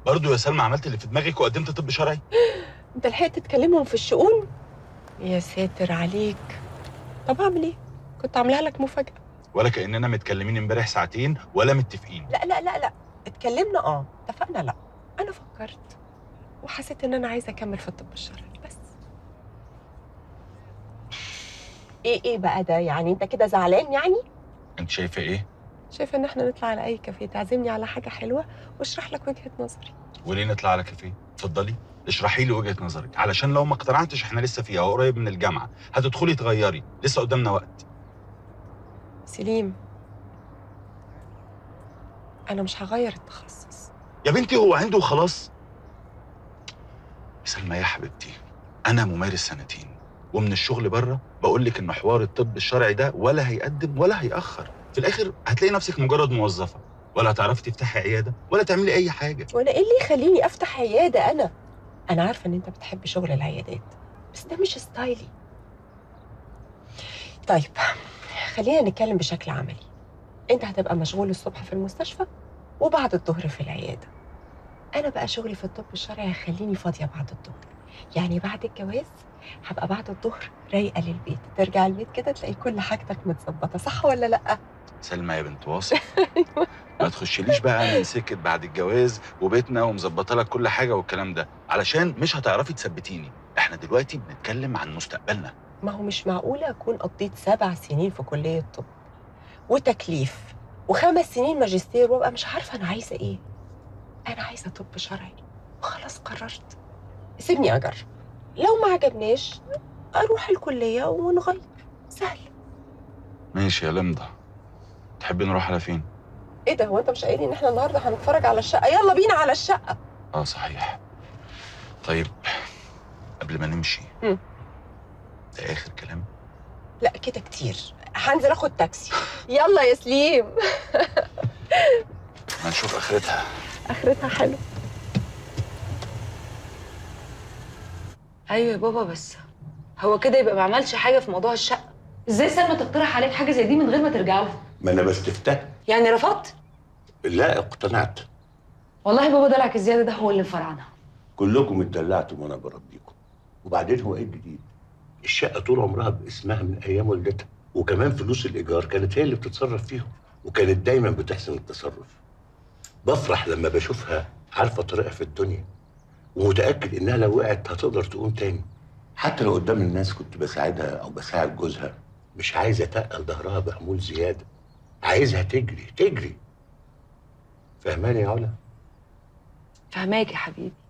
برضه يا سلمى عملت اللي في دماغك وقدمت طب شرعي انت لحقت تكلمهم في الشؤون يا ساتر عليك طب اعمل ايه كنت عاملاها لك مفاجاه ولا كاننا متكلمين امبارح ساعتين ولا متفقين لا لا لا لا اتكلمنا اه اتفقنا لا انا فكرت وحسيت ان انا عايزه اكمل في الطب الشرعي بس ايه ايه بقى ده يعني انت كده زعلان يعني انت شايفه ايه شايفه ان احنا نطلع على اي كافيه تعزمني على حاجه حلوه واشرح لك وجهه نظري وليه نطلع على كافيه اتفضلي اشرحي لي وجهه نظرك علشان لو ما اقتنعتش احنا لسه فيها قريب من الجامعه هتدخلي تغيري لسه قدامنا وقت سليم انا مش هغير التخصص يا بنتي هو عنده وخلاص سلمى يا حبيبتي انا ممارس سنتين ومن الشغل بره بقول لك ان حوار الطب الشرعي ده ولا هيقدم ولا هيأخر في الاخر هتلاقي نفسك مجرد موظفه ولا هتعرفي تفتحي عياده ولا تعملي اي حاجه وانا ايه اللي يخليني افتح عياده انا انا عارفه ان انت بتحب شغل العيادات بس ده مش ستايلي طيب خلينا نتكلم بشكل عملي انت هتبقى مشغول الصبح في المستشفى وبعد الظهر في العياده انا بقى شغلي في الطب الشرعي هيخليني فاضيه بعد الظهر يعني بعد الجواز هبقى بعد الظهر رايقه للبيت ترجع البيت كده تلاقي كل حاجتك متظبطه صح ولا لا سلمى يا بنت واصف ما تخشليش بقى من سكه بعد الجواز وبيتنا ومظبطه لك كل حاجه والكلام ده علشان مش هتعرفي تثبتيني احنا دلوقتي بنتكلم عن مستقبلنا ما هو مش معقولة أكون قضيت سبع سنين في كلية طب وتكليف وخمس سنين ماجستير وأبقى مش عارفة أنا عايزة إيه أنا عايزة طب شرعي وخلاص قررت سيبني أجرب لو ما عجبناش أروح الكلية ونغير سهل ماشي يا لمضة تحبي نروح على فين إيه ده هو أنت مش قايل إن إحنا النهاردة هنتفرج على الشقة يلا بينا على الشقة اه صحيح طيب قبل ما نمشي مم. ده اخر كلام لا كده كتير هنزل آخد تاكسي يلا يا سليم ما نشوف اخرتها آخرتها حلو ايوه يا بابا بس هو كده يبقى ما عملش حاجه في موضوع الشقه ازاي سلمى تقترح عليك حاجه زي دي من غير ما ترجع له ما انا بستفتح يعني رفضت لا اقتنعت والله بابا دلعك الزياده ده هو اللي مفرعنا كلكم اتدلعتم وانا بربيكم وبعدين هو ايه الجديد الشقه طول عمرها باسمها من ايام والدتها وكمان فلوس الايجار كانت هي اللي بتتصرف فيهم وكانت دايما بتحسن التصرف بفرح لما بشوفها عارفه طريقها في الدنيا ومتاكد انها لو وقعت هتقدر تقوم تاني حتى لو قدام الناس كنت بساعدها او بساعد جوزها مش عايز اتقل ظهرها بحمول زياده عايزها تجري تجري فهماني يا علا فهماك يا حبيبي